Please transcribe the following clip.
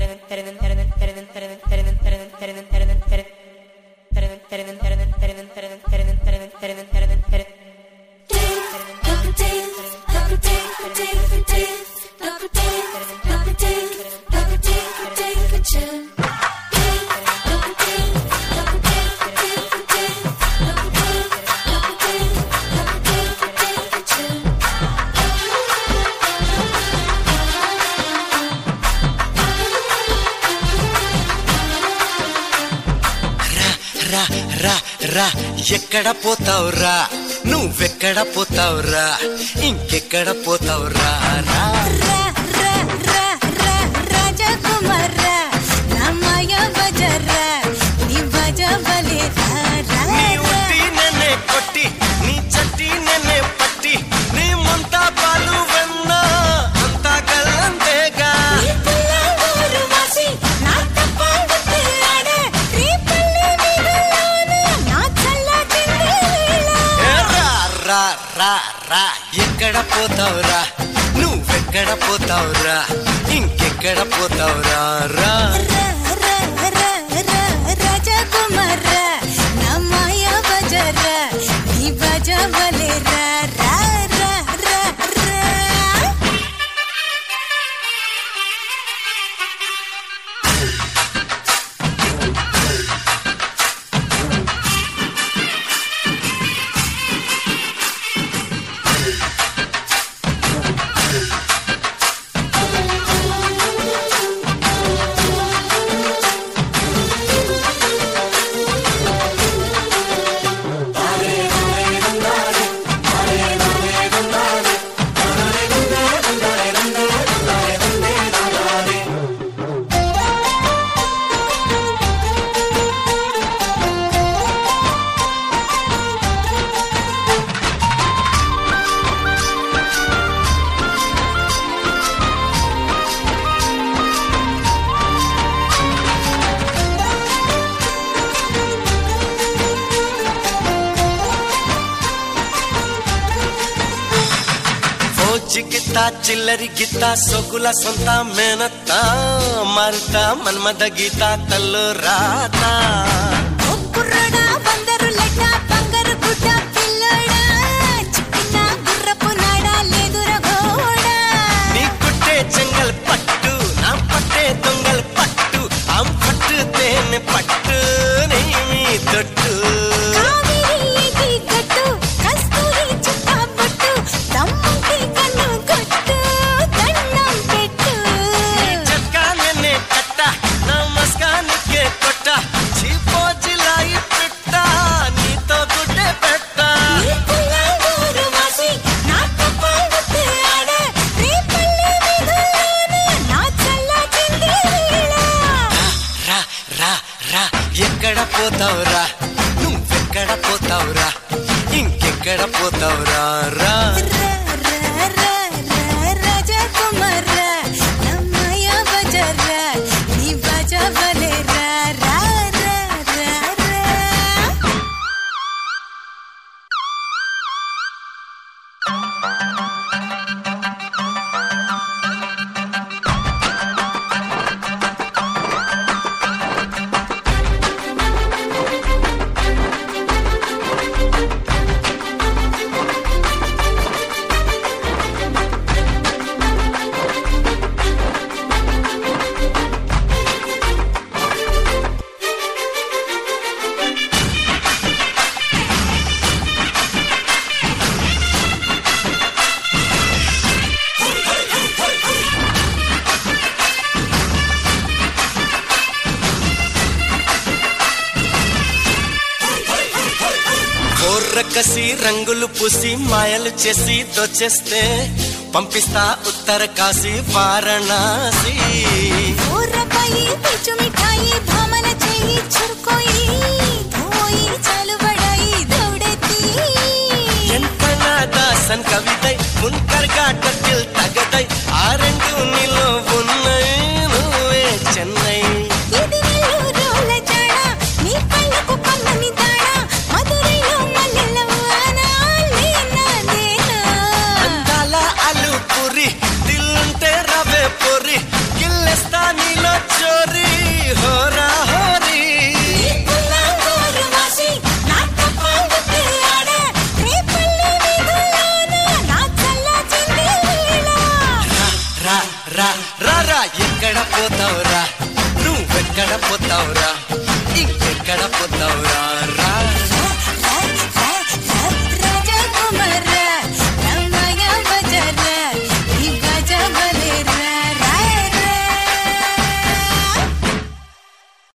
రా రా రా ఎక్కడ పోతావురా నువ్వెక్కడ పోతావురా ఇంకెక్కడ పోతావురా రా రా రా రా రా రాజకుమార నా మాయ బజారా నీ బజబలే రా రా నీ రా. ఉట్టి నన్నే కొట్టి నీ చట్టి నన్నే పట్టి నీ ముంతా పాలు వెన్న అంతా కల్లంతేగా ఈ పిల్ల ఊరు వాసి నా తప్పాడు పిల్లాడ రేపల్లె వీధుల్లోన నా చల్లటింది వేళ. ఏ రా రా రా రా ఎక్కడ పోతావురా నువ్వెక్కడ పోతావురా ఇంకెక్కడ పోతావురా రా రా రా రా రా రాజకుమార నా మాయ బజారా నీ బజబలే రా రా రా రా రా ఫోజి గిత్త చిల్లరి గిత్త సొగుల సొంత మేనత్త మరుత మన్మద గీత తల్లు రాత ఒక్కుర్రడా బందరు లెక్క బంగారు గుడ్డ పిల్లడా చిక్కిన గుర్రపు నాడా లేదుర గోడా నీ కుట్టే చెంగల్ పట్టు నా పట్టే దొంగల్ పట్టు ఆం పట్టు తేనె పట్టు నీ మీ తొట్టు కావేరి ఏటి గట్టు కస్తూరి చుక్క పట్టు దమ్ముంటి కన్ను కొట్టు దండం పెట్టు చట్కా నిన్నే కట్ట నమస్కానికే కొట్ట చీపో జిలాయి పెట్ట నీతో గుడ్డే పెట్ట ఈ పుల్ల ఊరు వాసి నా తప్పాడు పిల్లాడ రేపల్లె వీధుల్లోన నా చల్లటింది వేళ రా రా రా ఎక్కడ పోతావురా నువ్వెక్కడ పోతావురా ఇంకెక్కడ పోతావురా రా రా రా రా రా రాజకుమార నా మాయ బజారా నీ బజబలే రా రా రా రా రా కోర్రకసి రంగులు పూసి మాయలు చేసి దోచేస్తే పంపిస్తా ఉత్తర కాశీ వారణాసి ఊర్రపాయి పిచ్చు మిఠాయి భామన చెయ్యి చురుకోయి ధోయి చలుబడాయి దౌడెత్తి ఎంత నాదాసన్ కవితై మున్కర్గా టటిల్ తగదై ఆ రెండు నీలో ఉన్నాయి నువ్వే చెన్నై ఇది నెల్లూరుల జాడ నీ కళ్ళకు కమ్మని దాడ మధురైలో మల్లెల వాన లేనా లేనా అందాల అలు పురి దిల్లుంటే రవే పొరి గిల్లెస్తా నీలో చో చేస్తావురా